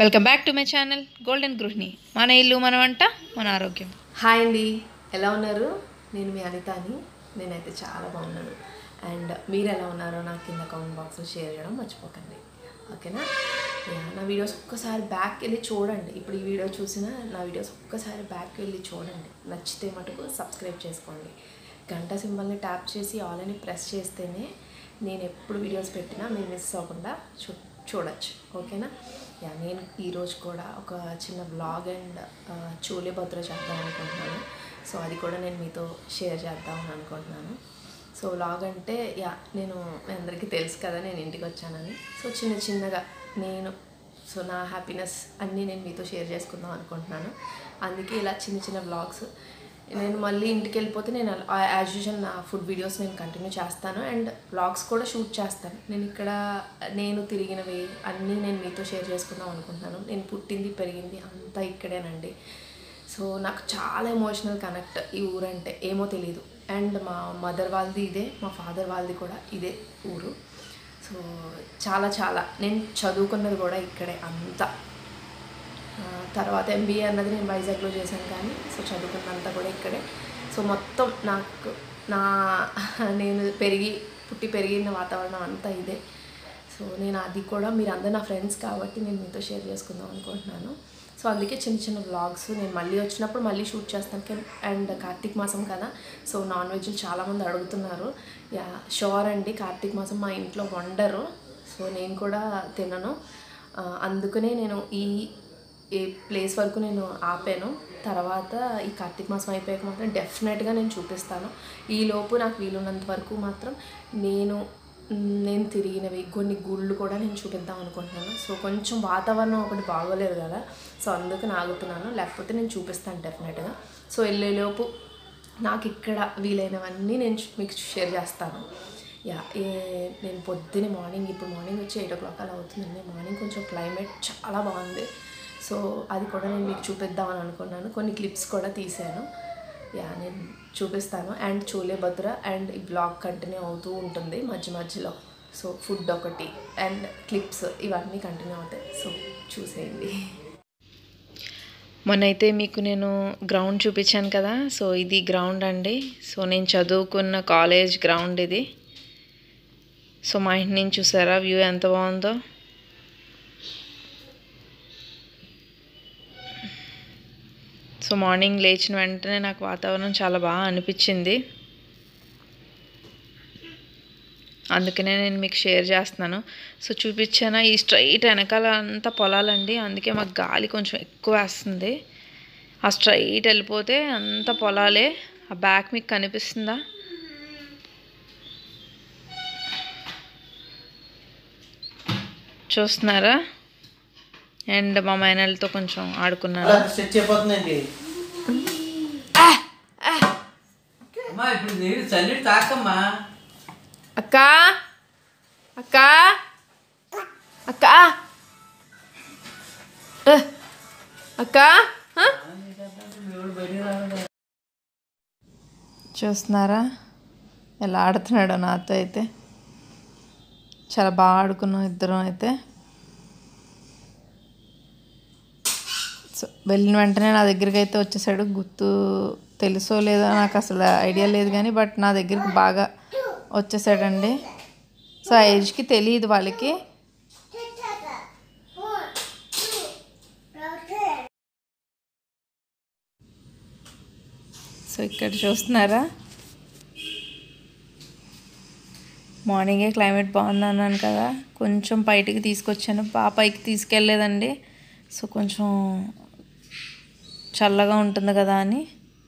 Welcome back to my channel golden గృహిణి మన ఇల్లు మన వంట మన ఆరోగ్యం హాయ్ అండి ఎలా ఉన్నారు నేను మీ అనితాని నేనైతే చాలా బాగున్నాను అండ్ మీరు ఎలా ఉన్నారో నాకు కింద కామెంట్ బాక్స్లో షేర్ చేయడం మర్చిపోకండి ఓకేనా యా, నా వీడియోస్ ఒక్కసారి బ్యాక్ వెళ్ళి చూడండి ఇప్పుడు ఈ వీడియో చూసిన నా వీడియోస్ ఒక్కసారి బ్యాక్ వెళ్ళి చూడండి నచ్చితే మటుకు సబ్స్క్రైబ్ చేసుకోండి గంట సింబల్ని ట్యాప్ చేసి ఆల్ అని ప్రెస్ చేస్తేనే నేను ఎప్పుడు వీడియోస్ పెట్టినా మీరు మిస్ అవ్వకుండా చూ చూడొచ్చు ఓకేనా యా నేను ఈరోజు కూడా ఒక చిన్న బ్లాగ్ అండ్ చోలే భద్ర చేద్దాం అనుకుంటున్నాను సో అది కూడా నేను మీతో షేర్ చేద్దామని అనుకుంటున్నాను సో వ్లాగ్ అంటే యా నేను మీ అందరికీ తెలుసు కదా నేను ఇంటికి వచ్చానని సో చిన్న చిన్నగా నేను సో నా హ్యాపీనెస్ అన్నీ నేను మీతో షేర్ చేసుకుందాం అనుకుంటున్నాను అందుకే ఇలా చిన్న చిన్న వ్లాగ్స్ నేను మళ్ళీ ఇంటికి వెళ్ళిపోతే నేను యాజ్ యూజువల్ నా ఫుడ్ వీడియోస్ నేను కంటిన్యూ చేస్తాను అండ్ వ్లాగ్స్ కూడా షూట్ చేస్తాను నేను ఇక్కడ నేను తిరిగినవి అన్నీ నేను మీతో షేర్ చేసుకుందాం అనుకుంటున్నాను నేను పుట్టింది పెరిగింది అంతా ఇక్కడేనండి సో నాకు చాలా ఎమోషనల్ కనెక్ట్ ఈ ఊరంటే ఏమో తెలియదు అండ్ మా మదర్ వాళ్ళది ఇదే మా ఫాదర్ వాళ్ళది కూడా ఇదే ఊరు సో చాలా చాలా నేను చదువుకున్నది కూడా ఇక్కడే అంతా ఆ, తర్వాత ఎంబీఏ అన్నది నేను వైజాగ్లో చేశాను కానీ సో చదువుకున్నంతా కూడా ఇక్కడే సో మొత్తం నాకు నా నేను పెరిగి పుట్టి పెరిగిన వాతావరణం అంతా ఇదే సో నేను అది కూడా మీరు అందరు నా ఫ్రెండ్స్ కాబట్టి నేను మీతో షేర్ చేసుకుందాం అనుకుంటున్నాను సో అందుకే చిన్న చిన్న వ్లాగ్స్ నేను మళ్ళీ వచ్చినప్పుడు మళ్ళీ షూట్ చేస్తాను కానీ అండ్ కార్తీక మాసం కదా సో నాన్ వెజ్ చాలామంది అడుగుతున్నారు యా షోర్ అండి కార్తీక మాసం మా ఇంట్లో వండరు సో నేను కూడా తినను ఆ, అందుకనే నేను ఈ ఈ ప్లేస్ వరకు నేను ఆపాను తర్వాత ఈ కార్తీక మాసం అయిపోయాక మాత్రం డెఫినెట్గా నేను చూపిస్తాను ఈ లోపు నాకు వీలున్నంత వరకు మాత్రం నేను మ్, నేను తిరిగినవి కొన్ని గుళ్ళు కూడా నేను చూపిద్దాం అనుకుంటున్నాను సో కొంచెం వాతావరణం ఒకటి బాగోలేదు కదా సో అందుకని ఆగుతున్నాను లేకపోతే నేను చూపిస్తాను డెఫినెట్గా సో వెళ్ళేలోపు నాకు ఇక్కడ వీలైనవన్నీ నేను చూ- మీకు షేర్ చేస్తాను యా ఏ నేను పొద్దున్నే మార్నింగ్ ఇప్పుడు మార్నింగ్ వచ్చి ఎయిట్ ఓ క్లాక్ అలా అవుతుందండి మార్నింగ్ కొంచెం క్లైమేట్ చాలా బాగుంది సో అది కూడా నేను మీకు చూపిద్దామని అనుకున్నాను కొన్ని క్లిప్స్ కూడా తీశాను యా నేను చూపిస్తాను అండ్ చోలే భద్ర అండ్ ఈ బ్లాగ్ కంటిన్యూ అవుతూ ఉంటుంది మధ్య మధ్యలో సో ఫుడ్ ఒకటి అండ్ క్లిప్స్ ఇవన్నీ కంటిన్యూ అవుతాయి సో చూసేయండి మొన్నైతే మీకు నేను గ్రౌండ్ చూపించాను కదా సో ఇది గ్రౌండ్ అండి సో నేను చదువుకున్న కాలేజ్ గ్రౌండ్ ఇది సో మా ఇంటి నుంచి చూసారా వ్యూ ఎంత బాగుందో సో మార్నింగ్ లేచిన వెంటనే నాకు వాతావరణం చాలా బాగా అనిపించింది అందుకనే నేను మీకు షేర్ చేస్తున్నాను సో చూపించాను ఈ స్ట్రైట్ వెనకాల అంతా పొలాలండి అందుకే మాకు గాలి కొంచెం ఎక్కువ వేస్తుంది ఆ స్ట్రైట్ వెళ్ళిపోతే అంత పొలాలే ఆ బ్యాక్ మీకు కనిపిస్తుందా చూస్తున్నారా అండ్ మా మైనలతో కొంచెం ఆడుకున్నాను అలా స్ట్రెచ్ అయిపోతుందండి అమ్మా ఇప్పుడు నీళ్ళు చల్లిడి తాకమ్మా అక్క అక్క అక్క ఏ, అక్క ఆ? చూస్తున్నారా ఎలా ఆడుతున్నాడో నాతో అయితే చాలా బాగా ఆడుకున్నాం ఇద్దరం అయితే సో వెళ్ళిన వెంటనే నా దగ్గరికి అయితే వచ్చేసాడు గుర్తు తెలుసో లేదో నాకు అసలు ఐడియా లేదు కానీ బట్ నా దగ్గరికి బాగా వచ్చేసాడండి సో ఆ ఏజ్కి తెలియదు వాళ్ళకి సో ఇక్కడ చూస్తున్నారా మార్నింగే క్లైమేట్ బాగుంది అన్నాను కదా కొంచెం బయటికి తీసుకొచ్చాను బాగా పైకి తీసుకెళ్ళలేదండి సో కొంచెం చల్లగా ఉంటుంది కదా అని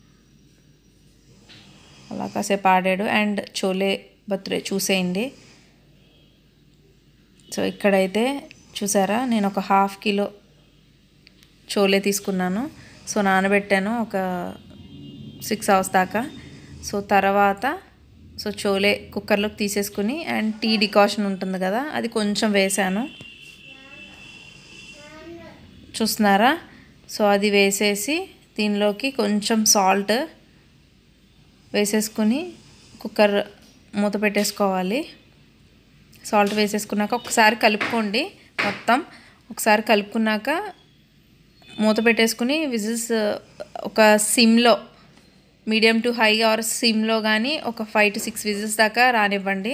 అలా కాసేపు ఆడాడు అండ్ చోలే బర్త్డే చూసేయండి సో ఇక్కడైతే చూసారా నేను ఒక హాఫ్ కిలో చోలే తీసుకున్నాను సో నానబెట్టాను ఒక సిక్స్ అవర్స్ దాకా సో తర్వాత సో చోలే కుక్కర్లోకి తీసేసుకుని అండ్ టీ డికాషన్ ఉంటుంది కదా అది కొంచెం వేసాను చూస్తున్నారా సో అది వేసేసి దీనిలోకి కొంచెం సాల్ట్ వేసేసుకుని కుక్కర్ మూత పెట్టేసుకోవాలి సాల్ట్ వేసేసుకున్నాక ఒకసారి కలుపుకోండి మొత్తం ఒకసారి కలుపుకున్నాక మూత పెట్టేసుకుని విజిల్స్ ఒక సిమ్లో మీడియం టు హై ఆర్ సిమ్లో కానీ ఒక ఫైవ్ టు సిక్స్ విజిల్స్ దాకా రానివ్వండి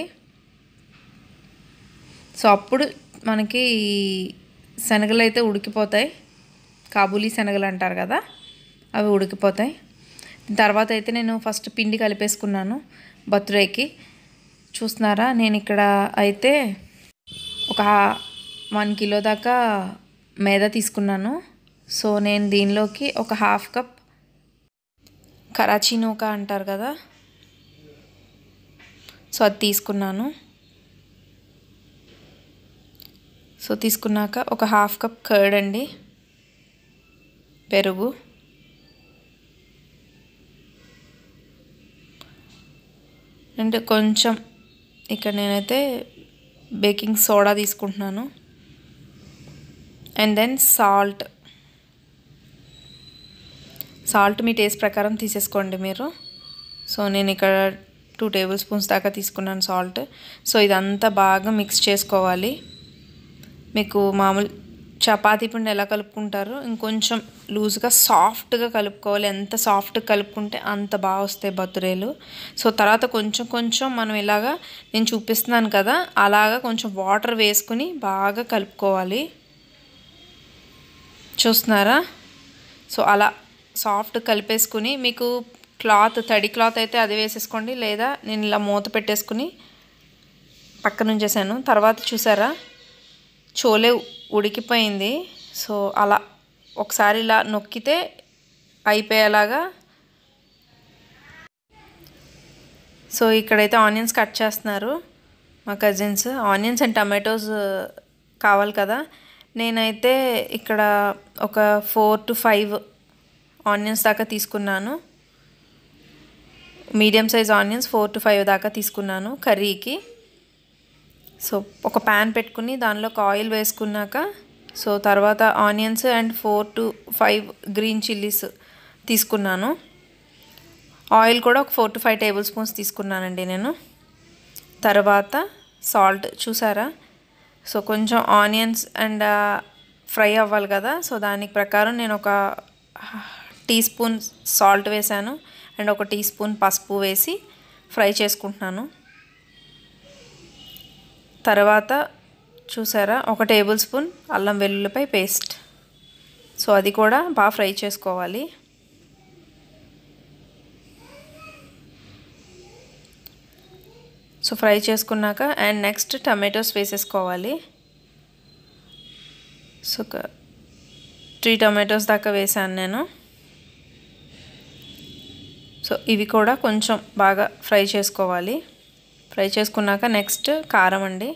సో అప్పుడు మనకి ఈ శనగలు అయితే ఉడికిపోతాయి కాబూలీ శనగలు అంటారు కదా అవి ఉడికిపోతాయి తర్వాత అయితే నేను ఫస్ట్ పిండి కలిపేసుకున్నాను బర్త్డేకి చూస్తున్నారా నేను ఇక్కడ అయితే ఒక వన్ కిలో దాకా మేద తీసుకున్నాను సో నేను దీనిలోకి ఒక హాఫ్ కప్ కరాచీ నూక అంటారు కదా సో అది తీసుకున్నాను సో తీసుకున్నాక ఒక హాఫ్ కప్ కర్డ్ అండి పెరుగు అండ్ కొంచెం ఇక్కడ నేనైతే బేకింగ్ సోడా తీసుకుంటున్నాను అండ్ దెన్ సాల్ట్ సాల్ట్ మీ టేస్ట్ ప్రకారం తీసేసుకోండి మీరు సో నేను ఇక్కడ టూ టేబుల్ స్పూన్స్ దాకా తీసుకున్నాను సాల్ట్ సో ఇదంతా బాగా మిక్స్ చేసుకోవాలి మీకు మామూలు చపాతీ పిండి ఎలా కలుపుకుంటారో ఇంకొంచెం లూజ్గా సాఫ్ట్గా కలుపుకోవాలి ఎంత సాఫ్ట్గా కలుపుకుంటే అంత బాగా వస్తాయి బతురేలు సో తర్వాత కొంచెం కొంచెం మనం ఇలాగా నేను చూపిస్తున్నాను కదా అలాగా కొంచెం వాటర్ వేసుకుని బాగా కలుపుకోవాలి చూస్తున్నారా సో అలా సాఫ్ట్ కలిపేసుకుని మీకు క్లాత్ తడి క్లాత్ అయితే అది వేసేసుకోండి లేదా నేను ఇలా మూత పెట్టేసుకుని పక్కన ఉంచేసాను తర్వాత చూసారా చోలే ఉడికిపోయింది సో అలా ఒకసారి ఇలా నొక్కితే అయిపోయేలాగా సో ఇక్కడైతే ఆనియన్స్ కట్ చేస్తున్నారు మా కజిన్స్ ఆనియన్స్ అండ్ టమాటోస్ కావాలి కదా నేనైతే ఇక్కడ ఒక ఫోర్ టు ఫైవ్ ఆనియన్స్ దాకా తీసుకున్నాను medium size onions four to five దాకా తీసుకున్నాను కర్రీకి సో ఒక ప్యాన్ పెట్టుకుని దానిలోకి ఆయిల్ వేసుకున్నాక సో తర్వాత onions and four to five green chillies తీసుకున్నాను ఆయిల్ కూడా ఒక four to five tablespoons తీసుకున్నానండి నేను తర్వాత సాల్ట్ చూసారా సో కొంచెం ఆనియన్స్ అండ్ ఫ్రై అవ్వాలి కదా సో దానికి ప్రకారం నేను ఒక టీ స్పూన్ సాల్ట్ వేసాను అండ్ ఒక టీ స్పూన్ పసుపు వేసి ఫ్రై చేసుకుంటున్నాను తర్వాత చూసారా ఒక టేబుల్ స్పూన్ అల్లం వెల్లుల్లిపై పేస్ట్ సో అది కూడా బాగా ఫ్రై చేసుకోవాలి సో ఫ్రై చేసుకున్నాక అండ్ నెక్స్ట్ టమాటోస్ వేసేసుకోవాలి సో ఒక త్రీ టమాటోస్ దాకా వేసాను నేను సో ఇవి కూడా కొంచెం బాగా ఫ్రై చేసుకోవాలి ఫ్రై చేసుకున్నాక నెక్స్ట్ కారం అండి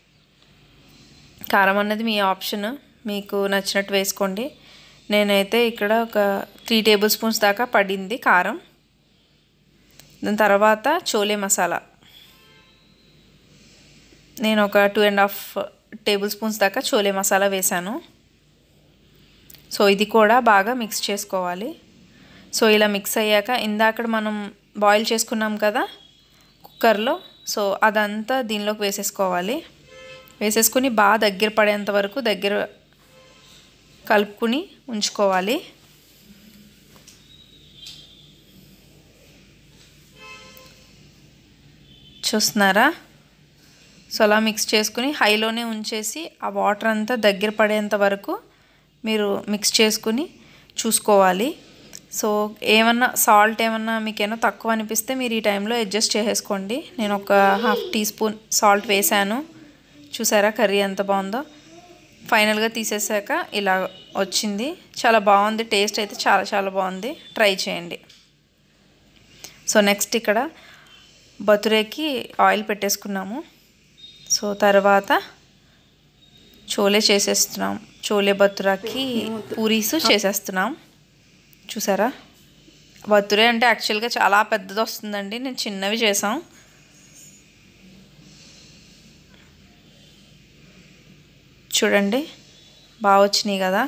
కారం అన్నది మీ ఆప్షన్ మీకు నచ్చినట్టు వేసుకోండి నేనైతే ఇక్కడ ఒక త్రీ టేబుల్ స్పూన్స్ దాకా పడింది కారం దాని తర్వాత చోలే మసాలా నేను ఒక two and half tablespoons దాకా చోలే మసాలా వేశాను సో ఇది కూడా బాగా మిక్స్ చేసుకోవాలి సో ఇలా మిక్స్ అయ్యాక ఇందాక మనం బాయిల్ చేసుకున్నాం కదా కుక్కర్లో సో అదంతా దీనిలోకి వేసేసుకోవాలి వేసేసుకుని బాగా దగ్గర పడేంత వరకు దగ్గర కలుపుకుని ఉంచుకోవాలి చూస్తున్నారా సో అలా మిక్స్ చేసుకుని హైలోనే ఉంచేసి ఆ వాటర్ అంతా దగ్గర పడేంత వరకు మీరు మిక్స్ చేసుకుని చూసుకోవాలి సో ఏమన్నా సాల్ట్ ఏమన్నా మీకేమో తక్కువ అనిపిస్తే మీరు ఈ టైంలో అడ్జస్ట్ చేసేసుకోండి నేను ఒక హాఫ్ టీ స్పూన్ సాల్ట్ వేసాను చూసారా కర్రీ ఎంత బాగుందో ఫైనల్గా తీసేసాక ఇలా వచ్చింది చాలా బాగుంది టేస్ట్ అయితే చాలా చాలా బాగుంది ట్రై చేయండి సో నెక్స్ట్ ఇక్కడ బతురేకి ఆయిల్ పెట్టేసుకున్నాము సో తర్వాత చోలే చేసేస్తున్నాం చోలే బతురాకి పూరీస్ చేసేస్తున్నాం చూసారా బతురే అంటే యాక్చువల్గా చాలా పెద్దది వస్తుందండి నేను చిన్నవి చేసాం చూడండి బాగా వచ్చినాయి కదా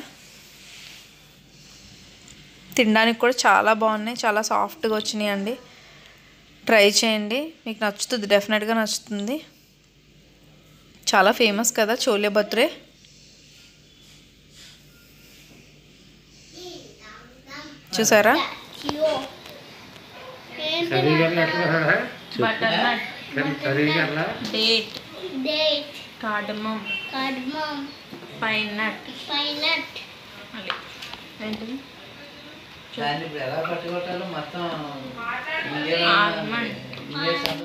తినడానికి కూడా చాలా బాగున్నాయి చాలా సాఫ్ట్గా వచ్చినాయి అండి ట్రై చేయండి మీకు నచ్చుతుంది డెఫినెట్గా నచ్చుతుంది చాలా ఫేమస్ కదా చోలే బతురే చూసారా Yo. Butter nut date Date. Cardamom Cardamom. Pine nut Pine nut. మళ్ళీ ఏంటిది దాన్ని ఇప్పుడు ఎలా పట్టుకోవటాలో మొత్తం Almond. Injection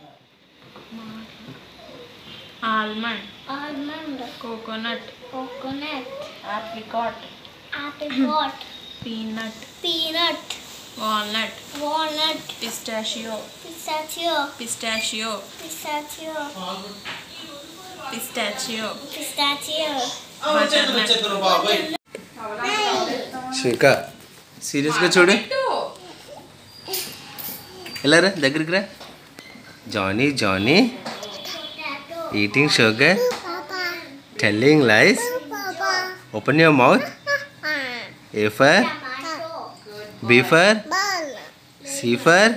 almond Almond. Coconut Coconut. Apricot Apricot. Peanut Peanut. Walnut Walnut. Pistachio Pistachio. Pistachio Pistachio. Pistachio Pistachio. Butter nut Shikha సీరియస్గా చూడు ఎలా రా దగ్గరికి రా Johny Johny Potato. Eating sugar Papa. Telling lies Papa. Open your mouth A for Tomato. B for Ball. C for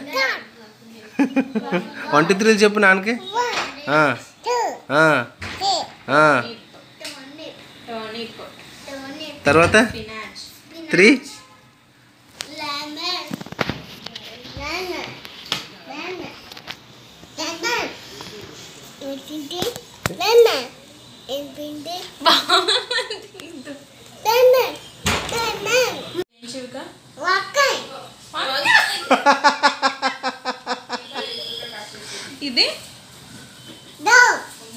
one two త్రీలు చెప్పు నాన్నకి ఆ, Two. ఆ, Three. ఆ. Turnip. Tonic Turnip. తర్వాత spinach three Lemon. Lemon. Lemon. Lemon. Infinity. Lemon. Infinity. Lemon. Lemon. Shivika Wakai. ఇది Dog.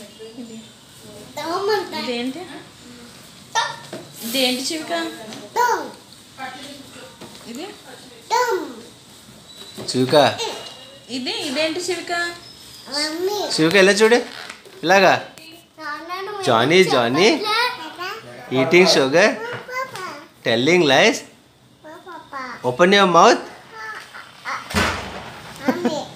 Dog. ఇదేంటి ఇదేంటి శివిక Dog. ఇది Dog. శివక ఇది ఇదేంటి శివిక Mummy. శివక ఎలా చూడు ఇలాగా Johny Johny eating sugar Papa. Telling lies Papa. Open your mouth Mummy.